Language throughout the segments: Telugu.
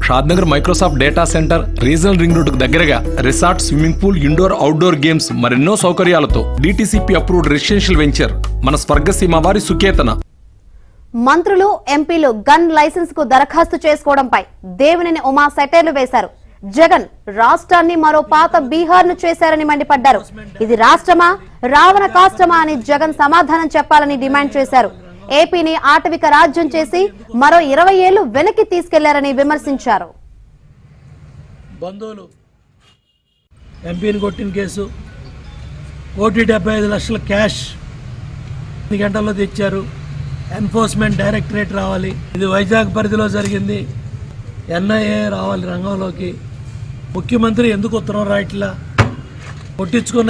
Shadnagar Microsoft data centre regional ring road దగ్గరగా resort swimming pool indoor outdoor games మరెన్నో సౌకర్యాలతో డిటిసిపి అప్రూవ్డ్ రెసిడెన్షియల్ వెంచర్ మన స్వర్గసీమ వారి సుకేతన మంత్రులు ఎంపీలు గన్ లైసెన్స్ కు దరఖాస్తు చేసుకోవడంపై దేవినేని ఉమా సెటైర్లు వేశారు జగన్ రాష్ట్రాన్ని మరో పాత బీహార్ ను చేశారని మండిపడ్డారు ఇది రాష్ట్రమా రావణ కాష్టమా అని జగన్ సమాధానం చెప్పాలని డిమాండ్ చేశారు ఏపీని ఆటవిక రాజ్యం చేసి మరో ఇరవై ఏళ్లు వెనక్కి తీసుకెళ్లారని విమర్శించారు బంధువులు ఎంపీని కొట్టిన కేసు కోటి డెబ్బై ఐదు లక్షల క్యాష్ ఎన్ని గంటల్లో తెచ్చారు ఎన్ఫోర్స్మెంట్ డైరెక్టరేట్ రావాలి ఇది వైజాగ్ పరిధిలో జరిగింది ఎన్ఐఏ రావాలి రంగంలోకి ముఖ్యమంత్రి ఎందుకు ఉత్తరం రాయట్లా కొట్టించుకున్న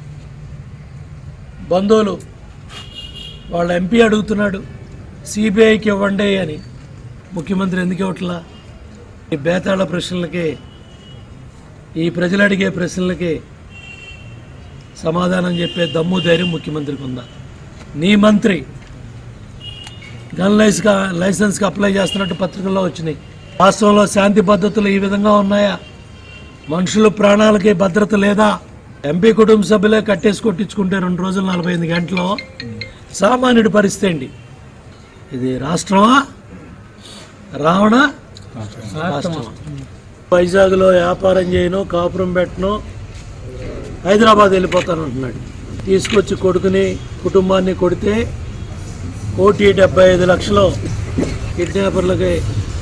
బంధువులు వాళ్ళ ఎంపీ అడుగుతున్నాడు సిబిఐకి ఇవ్వండి అని ముఖ్యమంత్రి ఎందుకు ఇవ్వట్లా ఈ బేతాళ ప్రశ్నలకి ఈ ప్రజలు అడిగే ప్రశ్నలకి సమాధానం చెప్పే దమ్ము ధైర్యం ముఖ్యమంత్రికి ఉందా నీ మంత్రి గన్ లైస్ లైసెన్స్కి అప్లై చేస్తున్నట్టు పత్రికల్లో వచ్చినాయి రాష్ట్రంలో శాంతి భద్రతలు ఈ విధంగా ఉన్నాయా మనుషుల ప్రాణాలకి భద్రత లేదా ఎంపీ కుటుంబ సభ్యులే కట్టేసి కొట్టించుకుంటే రెండు రోజులు నలభై ఎనిమిది గంటలు సామాన్యుడి పరిస్థితి ఏంటి ఇది రాష్ట్రమా రావణ రాష్ట్రమా వైజాగ్లో వ్యాపారం చేయను కాపురం పెట్టను హైదరాబాద్ వెళ్ళిపోతాను అంటున్నాడు తీసుకొచ్చి కొడుకుని కుటుంబాన్ని కొడితే కోటి డెబ్బై ఐదు లక్షలు కిడ్నాపర్లకి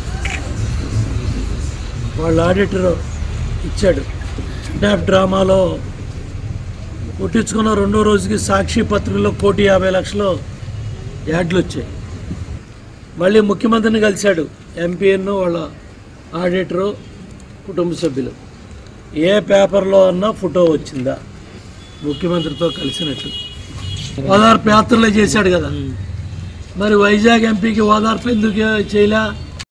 వాళ్ళ ఆడిటర్ ఇచ్చాడు కిడ్నాప్ డ్రామాలో కొట్టించుకున్న రెండో రోజుకి సాక్షి పత్రికలో కోటి యాభై లక్షలు యాడ్లు వచ్చాయి మళ్ళీ ముఖ్యమంత్రిని కలిశాడు ఎంపీఎన్ వాళ్ళ ఆడిటరు కుటుంబ సభ్యులు ఏ పేపర్లో అన్నా ఫోటో వచ్చిందా ముఖ్యమంత్రితో కలిసినట్టు ఓదార్పు యాత్రలే చేశాడు కదా మరి వైజాగ్ ఎంపీకి ఓదార్పు ఎందుకు చేయలే